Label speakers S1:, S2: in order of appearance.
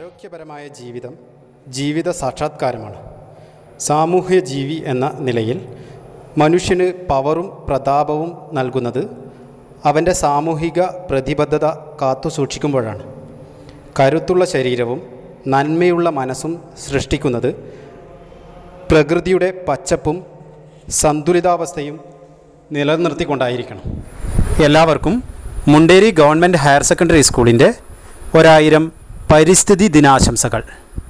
S1: ആരോഗ്യപരമായ ജീവിതം ജീവിത സാക്ഷാത്കാരമാണ് സാമൂഹ്യ ജീവി എന്ന നിലയിൽ മനുഷ്യന് പവറും പ്രതാപവും നൽകുന്നത് അവൻ്റെ സാമൂഹിക പ്രതിബദ്ധത കാത്തു സൂക്ഷിക്കുമ്പോഴാണ് കരുത്തുള്ള ശരീരവും നന്മയുള്ള മനസ്സും സൃഷ്ടിക്കുന്നത് പ്രകൃതിയുടെ പച്ചപ്പും സന്തുലിതാവസ്ഥയും നിലനിർത്തിക്കൊണ്ടായിരിക്കണം എല്ലാവർക്കും മുണ്ടേരി ഗവൺമെൻറ് ഹയർ സെക്കൻഡറി സ്കൂളിൻ്റെ ഒരായിരം പരിസ്ഥിതി ദിനാശംസകൾ